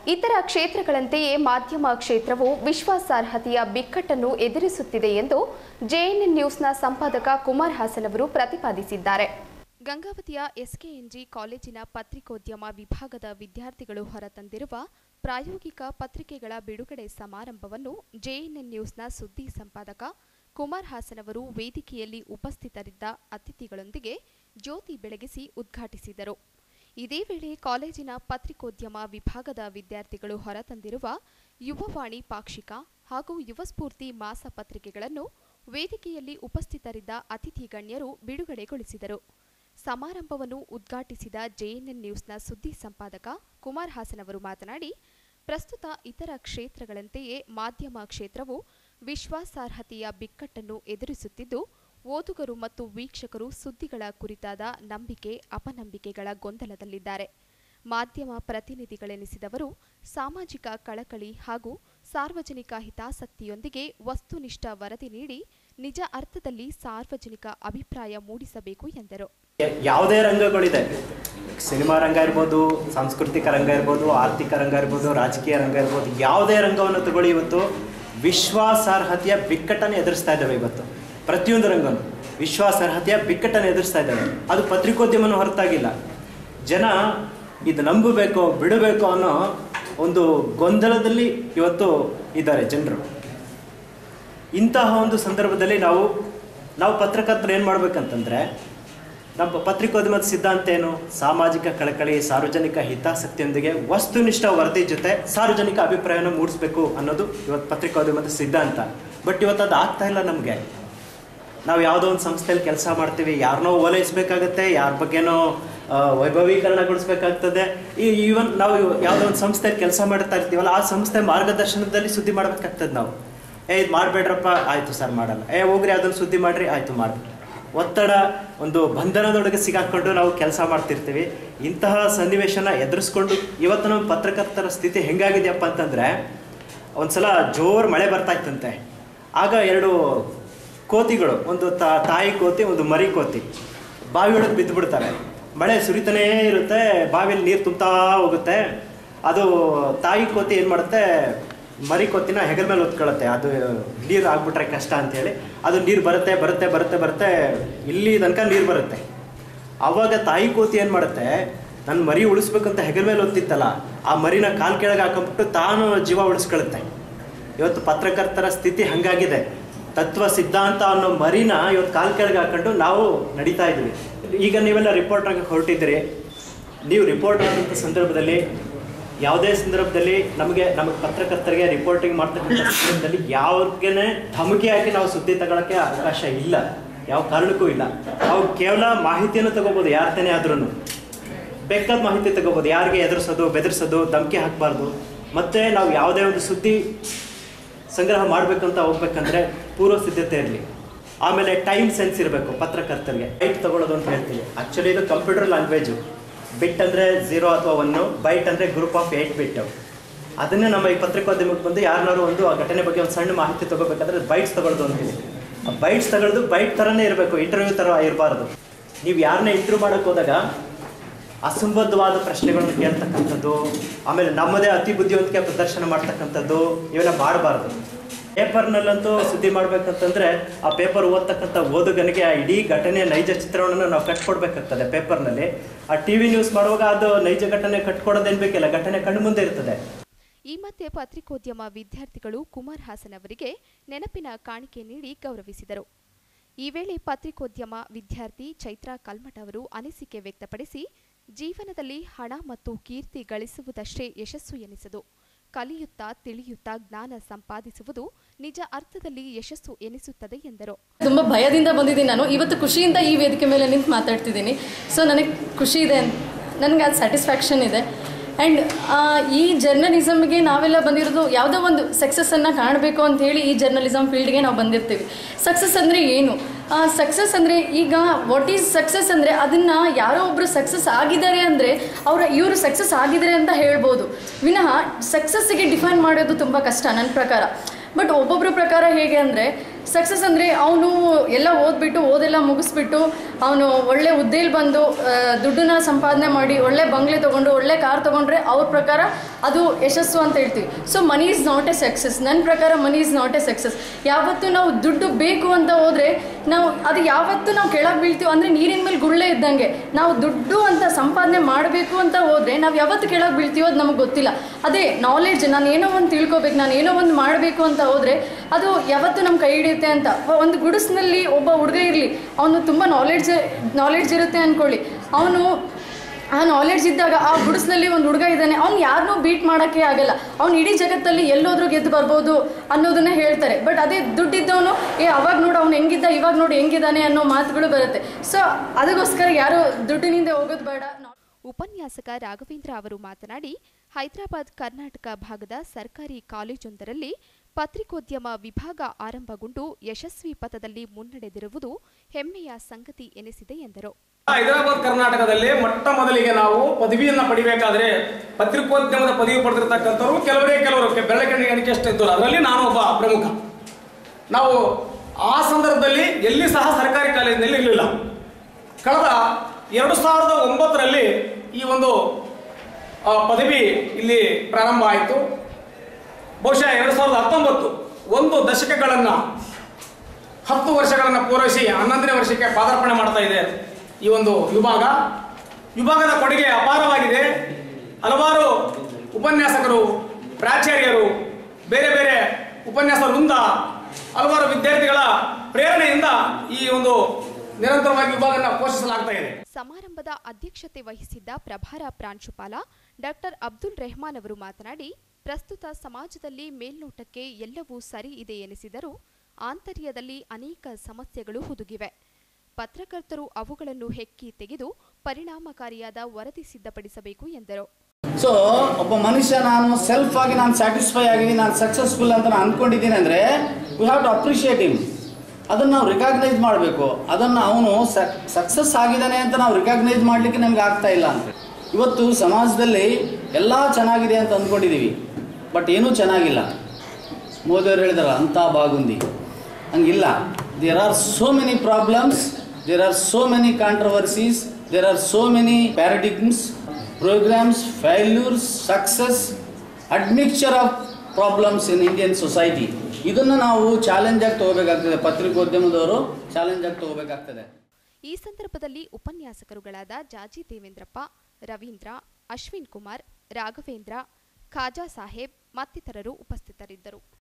ಇತರ ಕ್ಷೇತ್ರಗಳಂತೆಯೇ ಮಾಧ್ಯಮ ಕ್ಷೇತ್ರವು ವಿಶ್ವಾಸಾರ್ಹತೆಯ ಬಿಕ್ಕಟ್ಟನ್ನು ಎದುರಿಸುತ್ತಿದೆ ಎಂದು ಜೆಎನ್ಎನ್ ನ್ಯೂಸ್ನ ಸಂಪಾದಕ ಕುಮಾರ್ ಹಾಸನ್ ಅವರು ಪ್ರತಿಪಾದಿಸಿದ್ದಾರೆ ಗಂಗಾವತಿಯ ಎಸ್ಕೆಎನ್ಜಿ ಕಾಲೇಜಿನ ಪತ್ರಿಕೋದ್ಯಮ ವಿಭಾಗದ ವಿದ್ಯಾರ್ಥಿಗಳು ಹೊರತಂದಿರುವ ಪ್ರಾಯೋಗಿಕ ಪತ್ರಿಕೆಗಳ ಬಿಡುಗಡೆ ಸಮಾರಂಭವನ್ನು ಜೆಎನ್ಎನ್ ನ್ಯೂಸ್ನ ಸುದ್ದಿ ಸಂಪಾದಕ ಕುಮಾರ್ ಹಾಸನ್ ಅವರು ವೇದಿಕೆಯಲ್ಲಿ ಉಪಸ್ಥಿತರಿದ್ದ ಅತಿಥಿಗಳೊಂದಿಗೆ ಜ್ಯೋತಿ ಬೆಳಗಿಸಿ ಉದ್ಘಾಟಿಸಿದರು ಇದೇ ವೇಳೆ ಕಾಲೇಜಿನ ಪತ್ರಿಕೋದ್ಯಮ ವಿಭಾಗದ ವಿದ್ಯಾರ್ಥಿಗಳು ಹೊರತಂದಿರುವ ಯುವವಾಣಿ ಪಾಕ್ಷಿಕ ಹಾಗೂ ಯುವಸ್ಫೂರ್ತಿ ಮಾಸ ಪತ್ರಿಕೆಗಳನ್ನು ವೇದಿಕೆಯಲ್ಲಿ ಉಪಸ್ಥಿತರಿದ್ದ ಅತಿಥಿ ಗಣ್ಯರು ಬಿಡುಗಡೆಗೊಳಿಸಿದರು ಸಮಾರಂಭವನ್ನು ಉದ್ಘಾಟಿಸಿದ ಜೆಎನ್ಎನ್ ನ್ಯೂಸ್ನ ಸುದ್ದಿ ಸಂಪಾದಕ ಕುಮಾರ್ ಹಾಸನ್ ಅವರು ಮಾತನಾಡಿ ಪ್ರಸ್ತುತ ಇತರ ಕ್ಷೇತ್ರಗಳಂತೆಯೇ ಮಾಧ್ಯಮ ಕ್ಷೇತ್ರವು ವಿಶ್ವಾಸಾರ್ಹತೆಯ ಬಿಕ್ಕಟ್ಟನ್ನು ಎದುರಿಸುತ್ತಿದ್ದು ಓದುಗರು ಮತ್ತು ವೀಕ್ಷಕರು ಸುದ್ದಿಗಳ ಕುರಿತಾದ ನಂಬಿಕೆ ಅಪನಂಬಿಕೆಗಳ ಗೊಂದಲದಲ್ಲಿದ್ದಾರೆ ಮಾಧ್ಯಮ ಪ್ರತಿನಿಧಿಗಳೆನಿಸಿದವರು ಸಾಮಾಜಿಕ ಕಳಕಳಿ ಹಾಗೂ ಸಾರ್ವಜನಿಕ ಹಿತಾಸಕ್ತಿಯೊಂದಿಗೆ ವಸ್ತುನಿಷ್ಠ ವರದಿ ನೀಡಿ ನಿಜ ಅರ್ಥದಲ್ಲಿ ಸಾರ್ವಜನಿಕ ಅಭಿಪ್ರಾಯ ಮೂಡಿಸಬೇಕು ಎಂದರು ಯಾವುದೇ ರಂಗಗಳಿದೆ ಸಿನಿಮಾ ರಂಗ ಇರ್ಬೋದು ಸಾಂಸ್ಕೃತಿಕ ರಂಗ ಇರ್ಬೋದು ಆರ್ಥಿಕ ರಂಗ ಇರ್ಬೋದು ರಾಜಕೀಯ ರಂಗ ಇರ್ಬೋದು ಯಾವುದೇ ರಂಗವನ್ನು ತಗೊಳ್ಳಿ ಇವತ್ತು ವಿಶ್ವಾಸಾರ್ಹತೆಯ ಬಿಕ್ಕಟ್ಟನ್ನು ಎದುರಿಸ್ತಾ ಇದ್ದಾವೆ ಇವತ್ತು ಪ್ರತಿಯೊಂದು ರಂಗನೂ ವಿಶ್ವಾಸಾರ್ಹತೆಯ ಬಿಕ್ಕಟ್ಟನ್ನು ಎದುರಿಸ್ತಾ ಇದ್ದಾವೆ ಅದು ಪತ್ರಿಕೋದ್ಯಮನೂ ಹೊರತಾಗಿಲ್ಲ ಜನ ಇದು ನಂಬಬೇಕು ಬಿಡಬೇಕು ಅನ್ನೋ ಒಂದು ಗೊಂದಲದಲ್ಲಿ ಇವತ್ತು ಇದ್ದಾರೆ ಜನರು ಇಂತಹ ಒಂದು ಸಂದರ್ಭದಲ್ಲಿ ನಾವು ನಾವು ಪತ್ರಕರ್ತರು ಏನು ಮಾಡ್ಬೇಕಂತಂದ್ರೆ ನಮ್ಮ ಪತ್ರಿಕೋದ್ಯಮದ ಸಿದ್ಧಾಂತ ಏನು ಸಾಮಾಜಿಕ ಕಳಕಳಿ ಸಾರ್ವಜನಿಕ ಹಿತಾಸಕ್ತಿಯೊಂದಿಗೆ ವಸ್ತುನಿಷ್ಠ ವರದಿ ಜೊತೆ ಸಾರ್ವಜನಿಕ ಅಭಿಪ್ರಾಯನ ಮೂಡಿಸ್ಬೇಕು ಅನ್ನೋದು ಇವತ್ತು ಪತ್ರಿಕೋದ್ಯಮದ ಸಿದ್ಧಾಂತ ಬಟ್ ಇವತ್ತು ಅದು ಆಗ್ತಾ ಇಲ್ಲ ನಮಗೆ ನಾವು ಯಾವುದೋ ಒಂದು ಸಂಸ್ಥೆಯಲ್ಲಿ ಕೆಲಸ ಮಾಡ್ತೀವಿ ಯಾರನ್ನೋ ಓಲೈಸಬೇಕಾಗತ್ತೆ ಯಾರ ಬಗ್ಗೆನೋ ಆ, ವೈಭವೀಕರಣಗೊಳಿಸ್ಬೇಕಾಗ್ತದೆ ಈ ಈವನ್ ನಾವು ಯಾವುದೋ ಒಂದು ಸಂಸ್ಥೆಯಲ್ಲಿ ಕೆಲಸ ಮಾಡ್ತಾ ಇರ್ತೀವಲ್ಲ ಆ ಸಂಸ್ಥೆ ಮಾರ್ಗದರ್ಶನದಲ್ಲಿ ಸುದ್ದಿ ಮಾಡ್ಬೇಕಾಗ್ತದೆ ನಾವು ಏ ಇದು ಮಾಡಬೇಡ್ರಪ್ಪ ಆಯಿತು ಸರ್ ಮಾಡಲ್ಲ ಏ ಹೋಗ್ರಿ ಅದನ್ನು ಸುದ್ದಿ ಮಾಡ್ರಿ ಆಯಿತು ಮಾಡಿ ಒತ್ತಡ ಒಂದು ಬಂಧನದೊಳಗೆ ಸಿಗಾಕೊಂಡು ನಾವು ಕೆಲಸ ಮಾಡ್ತಿರ್ತೀವಿ ಇಂತಹ ಸನ್ನಿವೇಶನ ಎದುರಿಸ್ಕೊಂಡು ಇವತ್ತು ನಮ್ಮ ಪತ್ರಕರ್ತರ ಸ್ಥಿತಿ ಹೆಂಗಾಗಿದೆಯಪ್ಪ ಅಂತಂದರೆ ಒಂದ್ಸಲ ಜೋರು ಮಳೆ ಬರ್ತಾ ಇತ್ತಂತೆ ಆಗ ಎರಡು ಕೋತಿಗಳು ಒಂದು ತಾ- ತಾಯಿ ಕೋತಿ ಒಂದು ಮರಿ ಕೋತಿ ಬಾವಿ ಒಳಗೆ ಬಿದ್ದು ಬಿಡ್ತಾರೆ ಮಳೆ ಸುರಿತಾನೇ ಇರುತ್ತೆ ಬಾವಿಯಲ್ಲಿ ನೀರು ತುಂಬ್ತಾ ಹೋಗುತ್ತೆ ಅದು ತಾಯಿ ಕೋತಿ ಏನು ಮಾಡುತ್ತೆ ಮರಿ ಕೋತಿನ ಹೆಗಲ ಮೇಲೆ ಹೊತ್ಕೊಳ್ಳುತ್ತೆ ಅದು ನೀರು ಆಗ್ಬಿಟ್ರೆ ಕಷ್ಟ ಅಂತೇಳಿ ಅದು ನೀರು ಬರುತ್ತೆ ಬರುತ್ತೆ ಬರುತ್ತೆ ಬರುತ್ತೆ ಇಲ್ಲಿ ತನಕ ನೀರು ಬರುತ್ತೆ ಅವಾಗ ತಾಯಿ ಕೋತಿ ಏನು ಮಾಡುತ್ತೆ ನನ್ನ ಮರಿ ಉಳಿಸ್ಬೇಕಂತ ಹೆಗಲ ಮೇಲೆ ಹೊತ್ತಿತ್ತಲ್ಲ ಆ ಮರಿನ ಕಾಲ್ ಕೆಳಗೆ ಹಾಕೊಂಡ್ಬಿಟ್ಟು ತಾನು ಜೀವ ಉಳಿಸ್ಕೊಳ್ಳುತ್ತೆ ಇವತ್ತು ಪತ್ರಕರ್ತರ ಸ್ಥಿತಿ ಹಂಗಾಗಿದೆ ತತ್ವ ಸಿದ್ಧಾಂತ ಅನ್ನೋ ಮರಿನ ಇವತ್ತು ಕಾಲ್ ಕೆಳಗೆ ಹಾಕೊಂಡು ನಾವು ನಡೀತಾ ಇದ್ವಿ ಈಗ ನೀವೆಲ್ಲ ರಿಪೋರ್ಟರ್ ಆಗಿ ಹೊರಟಿದ್ದೀರಿ ನೀವು ರಿಪೋರ್ಟರ್ ಆದಂಥ ಸಂದರ್ಭದಲ್ಲಿ ಯಾವುದೇ ಸಂದರ್ಭದಲ್ಲಿ ನಮಗೆ ನಮಗೆ ಪತ್ರಕರ್ತರಿಗೆ ರಿಪೋರ್ಟಿಂಗ್ ಮಾಡ್ತಕ್ಕಂಥ ಸಂದರ್ಭದಲ್ಲಿ ಯಾವಾಗೇನೆ ಧಮಕಿ ಹಾಕಿ ನಾವು ಸುದ್ದಿ ತಗೊಳಕ್ಕೆ ಅವಕಾಶ ಇಲ್ಲ ಯಾವ ಕಾರಣಕ್ಕೂ ಇಲ್ಲ ನಾವು ಕೇವಲ ಮಾಹಿತಿಯನ್ನು ತಗೋಬೋದು ಯಾರ್ತೇನೆ ಆದ್ರೂ ಬೇಕಾದ ಮಾಹಿತಿ ತಗೋಬೋದು ಯಾರಿಗೆ ಎದುರಿಸೋದು ಬೆದರಿಸೋದು ಧಮಕಿ ಹಾಕಬಾರ್ದು ಮತ್ತೆ ನಾವು ಯಾವುದೇ ಒಂದು ಸುದ್ದಿ ಸಂಗ್ರಹ ಮಾಡಬೇಕಂತ ಹೋಗ್ಬೇಕಂದ್ರೆ ಪೂರ್ವ ಸಿದ್ಧತೆ ಇರಲಿ ಆಮೇಲೆ ಟೈಮ್ ಸೆನ್ಸ್ ಇರಬೇಕು ಪತ್ರಕರ್ತರಿಗೆ ಬೈಟ್ ತಗೊಳ್ಳೋದು ಅಂತ ಹೇಳ್ತೀವಿ ಆ್ಯಕ್ಚುಲಿ ಇದು ಕಂಪ್ಯೂಟರ್ ಲ್ಯಾಂಗ್ವೇಜು ಬಿಟ್ ಅಂದರೆ ಝೀರೋ ಅಥವಾ ಒನ್ನು ಬೈಟ್ ಅಂದರೆ ಗ್ರೂಪ್ ಆಫ್ ಏಯ್ಟ್ ಬಿಟ್ ಅದನ್ನೇ ನಮ್ಮ ಈ ಪತ್ರಿಕೋದ್ಯಮಕ್ಕೆ ಬಂದು ಯಾರನ್ನಾರು ಒಂದು ಆ ಘಟನೆ ಬಗ್ಗೆ ಒಂದು ಸಣ್ಣ ಮಾಹಿತಿ ತಗೋಬೇಕಾದ್ರೆ ಬೈಟ್ಸ್ ತಗೊಳ್ಳೋದು ಅಂತೀವಿ ಆ ಬೈಟ್ಸ್ ತಗೊಳ್ಳೋದು ಬೈಟ್ ಥರನೇ ಇರಬೇಕು ಇಂಟರ್ವ್ಯೂ ಥರ ಇರಬಾರ್ದು ನೀವು ಯಾರನ್ನೇ ಇಂಟರ್ವ್ಯೂ ಮಾಡೋಕ್ಕೆ ಹೋದಾಗ ಅಸಂಬದ್ಧವಾದ ಪ್ರಶ್ನೆಗಳನ್ನು ಕೇಳ್ತಕ್ಕಂಥದ್ದು ಆಮೇಲೆ ನಮ್ಮದೇ ಅತಿ ಬುದ್ಧಿವಂತಿಕೆ ಪ್ರದರ್ಶನ ಮಾಡ್ತಕ್ಕಂಥದ್ದು ಇವೆಲ್ಲ ಮಾಡಬಾರ್ದು ಪೇಪರ್ನಲ್ಲಂತೂ ಸುದ್ದಿ ಮಾಡ್ಬೇಕಂತಂದ್ರೆ ಆ ಪೇಪರ್ ಓದ್ತಕ್ಕಂಥ ಓದುಗನಿಗೆ ಆ ಇಡೀ ಘಟನೆಯ ನೈಜ ಚಿತ್ರಣವನ್ನು ನಾವು ಕಟ್ಕೊಡ್ಬೇಕಾಗ್ತದೆ ಪೇಪರ್ನಲ್ಲಿ ಆ ಟಿ ವಿ ನ್ಯೂಸ್ ಮಾಡುವಾಗ ಅದು ನೈಜ ಘಟನೆ ಕಟ್ಕೊಡೋದೇನು ಬೇಕಿಲ್ಲ ಘಟನೆ ಕಣ್ಣು ಮುಂದೆ ಇರ್ತದೆ ಈ ಮಧ್ಯೆ ಪತ್ರಿಕೋದ್ಯಮ ವಿದ್ಯಾರ್ಥಿಗಳು ಕುಮಾರ್ ಹಾಸನ್ ಅವರಿಗೆ ನೆನಪಿನ ಕಾಣಿಕೆ ನೀಡಿ ಗೌರವಿಸಿದರು ಈ ವೇಳೆ ಪತ್ರಿಕೋದ್ಯಮ ವಿದ್ಯಾರ್ಥಿ ಚೈತ್ರಾ ಕಲ್ಮಠ ಅವರು ಅನಿಸಿಕೆ ವ್ಯಕ್ತಪಡಿಸಿ ಜೀವನದಲ್ಲಿ ಹಣ ಮತ್ತು ಕೀರ್ತಿ ಗಳಿಸುವುದಷ್ಟೇ ಯಶಸ್ಸು ಎನಿಸದು ಕಲಿಯುತ್ತಾ ತಿಳಿಯುತ್ತಾ ಜ್ಞಾನ ಸಂಪಾದಿಸುವುದು ನಿಜ ಅರ್ಥದಲ್ಲಿ ಯಶಸ್ಸು ಎನಿಸುತ್ತದೆ ಎಂದರು ತುಂಬ ಭಯದಿಂದ ಬಂದಿದ್ದೀನಿ ನಾನು ಇವತ್ತು ಖುಷಿಯಿಂದ ಈ ವೇದಿಕೆ ಮೇಲೆ ನಿಂತು ಮಾತಾಡ್ತಿದ್ದೀನಿ ಸೊ ನನಗೆ ಖುಷಿ ಇದೆ ನನಗೆ ಅದು ಸ್ಯಾಟಿಸ್ಫ್ಯಾಕ್ಷನ್ ಇದೆ ಆ್ಯಂಡ್ ಈ ಜರ್ನಲಿಸಮ್ಗೆ ನಾವೆಲ್ಲ ಬಂದಿರೋದು ಯಾವುದೋ ಒಂದು ಸಕ್ಸಸ್ಸನ್ನು ಕಾಣಬೇಕು ಅಂತ ಹೇಳಿ ಈ ಜರ್ನಲಿಸಮ್ ಫೀಲ್ಡ್ಗೆ ನಾವು ಬಂದಿರ್ತೀವಿ ಸಕ್ಸಸ್ ಅಂದರೆ ಏನು ಸಕ್ಸಸ್ ಅಂದರೆ ಈಗ ವಾಟ್ ಈಸ್ ಸಕ್ಸಸ್ ಅಂದರೆ ಅದನ್ನು ಯಾರೋ ಒಬ್ಬರು ಸಕ್ಸಸ್ ಆಗಿದ್ದಾರೆ ಅಂದರೆ ಅವರ ಇವರು ಸಕ್ಸಸ್ ಆಗಿದ್ದಾರೆ ಅಂತ ಹೇಳ್ಬೋದು ವಿನಃ ಸಕ್ಸಸ್ಸಿಗೆ ಡಿಫೈನ್ ಮಾಡೋದು ತುಂಬ ಕಷ್ಟ ನನ್ನ ಪ್ರಕಾರ ಬಟ್ ಒಬ್ಬೊಬ್ಬರ ಪ್ರಕಾರ ಹೇಗೆ ಅಂದರೆ ಸಕ್ಸಸ್ ಅಂದರೆ ಅವನು ಎಲ್ಲ ಓದ್ಬಿಟ್ಟು ಓದೆಲ್ಲ ಮುಗಿಸ್ಬಿಟ್ಟು ಅವನು ಒಳ್ಳೆ ಹುದ್ದೆಲಿ ಬಂದು ಆ, ದುಡ್ಡನ್ನ ಸಂಪಾದನೆ ಮಾಡಿ ಒಳ್ಳೆ ಬಂಗ್ಲೆ ತೊಗೊಂಡು ಒಳ್ಳೆ ಕಾರ್ ತೊಗೊಂಡ್ರೆ ಅವ್ರ ಪ್ರಕಾರ ಅದು ಯಶಸ್ಸು ಅಂತ ಹೇಳ್ತೀವಿ so money is not a success ನನ್ನ ಪ್ರಕಾರ money is not a success ಯಾವತ್ತು ನಾವು ದುಡ್ಡು ಬೇಕು ಅಂತ ಹೋದರೆ ನಾವು ಅದು ಯಾವತ್ತು ನಾವು ಕೆಳಗೆ ಬೀಳ್ತೀವಿ ಅಂದರೆ ನೀರಿನ ಮೇಲೆ ಗುಳ್ಳೆ ಇದ್ದಂಗೆ ನಾವು ದುಡ್ಡು ಅಂತ ಸಂಪಾದನೆ ಮಾಡಬೇಕು ಅಂತ ಹೋದರೆ ನಾವು ಯಾವತ್ತು ಕೆಳಗೆ ಬೀಳ್ತೀವೋ ಅದು ನಮಗೆ ಗೊತ್ತಿಲ್ಲ ಅದೇ ನಾಲೆಡ್ಜ್ ನಾನು ಏನೋ ಒಂದು ತಿಳ್ಕೊಬೇಕು ನಾನು ಏನೋ ಒಂದು ಮಾಡಬೇಕು ಅಂತ ಹೋದರೆ ಅದು ಯಾವತ್ತು ನಮ್ಮ ಕೈ ಹಿಡಿಯುತ್ತೆ ಅಂತ ಒಂದು ಗುಡಿಸ್ನಲ್ಲಿ ಒಬ್ಬ ಹುಡುಗ ಇರಲಿ ಅವನು ತುಂಬ ನಾಲೆಡ್ಜ್ ನಾಲೆಡ್ಜ್ ಇರುತ್ತೆ ಅಂದ್ಕೊಳ್ಳಿ ಅವನು ಆ ನಾಲೆಡ್ಜ್ ಇದ್ದಾಗ ಆ ಗುಡಿಸ್ನಲ್ಲಿ ಒಂದು ಹುಡುಗ ಇದ್ದಾನೆ ಅವ್ನು ಯಾರನ್ನೂ ಬೀಟ್ ಮಾಡೋಕ್ಕೆ ಆಗಲ್ಲ ಅವ್ನು ಇಡೀ ಜಗತ್ತಲ್ಲಿ ಎಲ್ಲೋದ್ರೂ ಗೆದ್ದು ಬರ್ಬೋದು ಅನ್ನೋದನ್ನ ಹೇಳ್ತಾರೆ ಬಟ್ ಅದೇ ದುಡ್ಡಿದ್ದವನು ಏ ಅವಾಗ ನೋಡು ಅವ್ನು ಹೆಂಗಿದ್ದ ಇವಾಗ ನೋಡಿ ಹೆಂಗಿದ್ದಾನೆ ಅನ್ನೋ ಮಾತುಗಳು ಬರುತ್ತೆ ಸೊ ಅದಕ್ಕೋಸ್ಕರ ಯಾರು ದುಡ್ಡಿನಿಂದ ಹೋಗೋದು ಬೇಡ ಉಪನ್ಯಾಸಕ ರಾಘವೇಂದ್ರ ಅವರು ಮಾತನಾಡಿ ಹೈದರಾಬಾದ್ ಕರ್ನಾಟಕ ಭಾಗದ ಸರ್ಕಾರಿ ಕಾಲೇಜೊಂದರಲ್ಲಿ ಪತ್ರಿಕೋದ್ಯಮ ವಿಭಾಗ ಆರಂಭಗೊಂಡು ಯಶಸ್ವಿ ಪಥದಲ್ಲಿ ಮುನ್ನಡೆದಿರುವುದು ಹೆಮ್ಮೆಯ ಸಂಗತಿ ಎನಿಸಿದೆ ಎಂದರು ಹೈದರಾಬಾದ್ ಕರ್ನಾಟಕದಲ್ಲಿ ಮೊಟ್ಟ ಮೊದಲಿಗೆ ನಾವು ಪದವಿಯನ್ನ ಪಡಿಬೇಕಾದ್ರೆ ಪತ್ರಿಕೋದ್ಯಮದ ಪದವಿ ಪಡೆದಿರ್ತಕ್ಕಂಥವ್ರು ಕೆಲವರೇ ಕೆಲವರು ಬೆಳಕಣಿಗೆ ಎಣಿಕೆಷ್ಟು ಇದ್ದರು ಅದರಲ್ಲಿ ನಾನು ಒಬ್ಬ ಪ್ರಮುಖ ನಾವು ಆ ಸಂದರ್ಭದಲ್ಲಿ ಎಲ್ಲಿ ಸಹ ಸರ್ಕಾರಿ ಕಾಲೇಜಿನಲ್ಲಿ ಇರಲಿಲ್ಲ ಕಳೆದ ಎರಡು ಸಾವಿರದ ಒಂಬತ್ತರಲ್ಲಿ ಈ ಒಂದು ಆ, ಪದವಿ ಇಲ್ಲಿ ಪ್ರಾರಂಭ ಆಯಿತು ಬಹುಶಃ ಎರಡು ಸಾವಿರದ ಹತ್ತೊಂಬತ್ತು ಒಂದು ದಶಕಗಳನ್ನು ಹತ್ತು ವರ್ಷಗಳನ್ನು ಪೂರೈಸಿ ಹನ್ನೊಂದನೇ ವರ್ಷಕ್ಕೆ ಪಾದಾರ್ಪಣೆ ಮಾಡ್ತಾ ಇದೆ ಈ ಒಂದು ವಿಭಾಗ ವಿಭಾಗದ ಕೊಡುಗೆ ಅಪಾರವಾಗಿದೆ ಹಲವಾರು ಉಪನ್ಯಾಸಕರು ಪ್ರಾಚಾರ್ಯರು ಬೇರೆ ಬೇರೆ ಉಪನ್ಯಾಸ ವೃಂದ ಹಲವಾರು ವಿದ್ಯಾರ್ಥಿಗಳ ಪ್ರೇರಣೆಯಿಂದ ಈ ಒಂದು ನಿರಂತರವಾಗಿ ವಿಭಾಗನ ಪೋಷಿಸಲಾಗ್ತಾ ಇದೆ ಸಮಾರಂಭದ ಅಧ್ಯಕ್ಷತೆ ವಹಿಸಿದ್ದ ಪ್ರಭಾರ ಪ್ರಾಂಶುಪಾಲ ಡಾಕ್ಟರ್ ಅಬ್ದುಲ್ ರೆಹಮಾನ್ ಅವರು ಮಾತನಾಡಿ ಪ್ರಸ್ತುತ ಸಮಾಜದಲ್ಲಿ ಮೇಲ್ನೋಟಕ್ಕೆ ಎಲ್ಲವೂ ಸರಿ ಇದೆ ಎನಿಸಿದರೂ ಆಂತರ್ಯದಲ್ಲಿ ಅನೇಕ ಸಮಸ್ಯೆಗಳು ಹುದುಗಿವೆ ಪತ್ರಕರ್ತರು ಅವುಗಳನ್ನು ಹೆಕ್ಕಿ ತೆಗೆದು ಪರಿಣಾಮಕಾರಿಯಾದ ವರದಿ ಸಿದ್ಧಪಡಿಸಬೇಕು ಎಂದರು ಸೊ ಒಬ್ಬ ಮನುಷ್ಯ ನಾನು ಸೆಲ್ಫ್ ಆಗಿ ನಾನು ಸ್ಯಾಟಿಸ್ಫೈ ಆಗಿದ್ದೀನಿ ನಾನು ಸಕ್ಸಸ್ಫುಲ್ ಅಂತ ನಾನು ಅಂದ್ಕೊಂಡಿದ್ದೀನಿ ಅಂದರೆ we have to appreciate him ಅದನ್ನು ನಾವು ರಿಕಾಗ್ನೈಸ್ ಮಾಡಬೇಕು ಅದನ್ನು ಅವನು ಸಕ್ಸಸ್ ಆಗಿದ್ದಾನೆ ಅಂತ ನಾವು ರಿಕಾಗ್ನೈಸ್ ಮಾಡಲಿಕ್ಕೆ ನಮ್ಗೆ ಆಗ್ತಾ ಇಲ್ಲ ಅಂತ ಇವತ್ತು ಸಮಾಜದಲ್ಲಿ ಎಲ್ಲ ಚೆನ್ನಾಗಿದೆ ಅಂತ ಅಂದ್ಕೊಂಡಿದ್ದೀವಿ ಬಟ್ ಏನೂ ಚೆನ್ನಾಗಿಲ್ಲ ಮೋದಿಯವರು ಹೇಳಿದಾರ ಅಂಥ ಬಾಗುಂದಿ ಹಂಗಿಲ್ಲ there are so many problems there are so many controversies there are so many paradigms programmes failures success admixture of problems in Indian society ಇದನ್ನು ನಾವು ಚಾಲೆಂಜ್ ಆಗಿ ತಗೋಬೇಕಾಗ್ತದೆ ಪತ್ರಿಕೋದ್ಯಮದವರು ಚಾಲೆಂಜ್ ಆಗಿ ತಗೋಬೇಕಾಗ್ತದೆ ಈ ಸಂದರ್ಭದಲ್ಲಿ ಉಪನ್ಯಾಸಕರುಗಳಾದ ಜಾಜಿ ದೇವೇಂದ್ರಪ್ಪ ರವೀಂದ್ರ ಅಶ್ವಿನ್ ಕುಮಾರ್ ರಾಘವೇಂದ್ರ ಖಾಜಾ ಸಾಹೇಬ್ ಮತ್ತಿತರರು ಉಪಸ್ಥಿತರಿದ್ದರು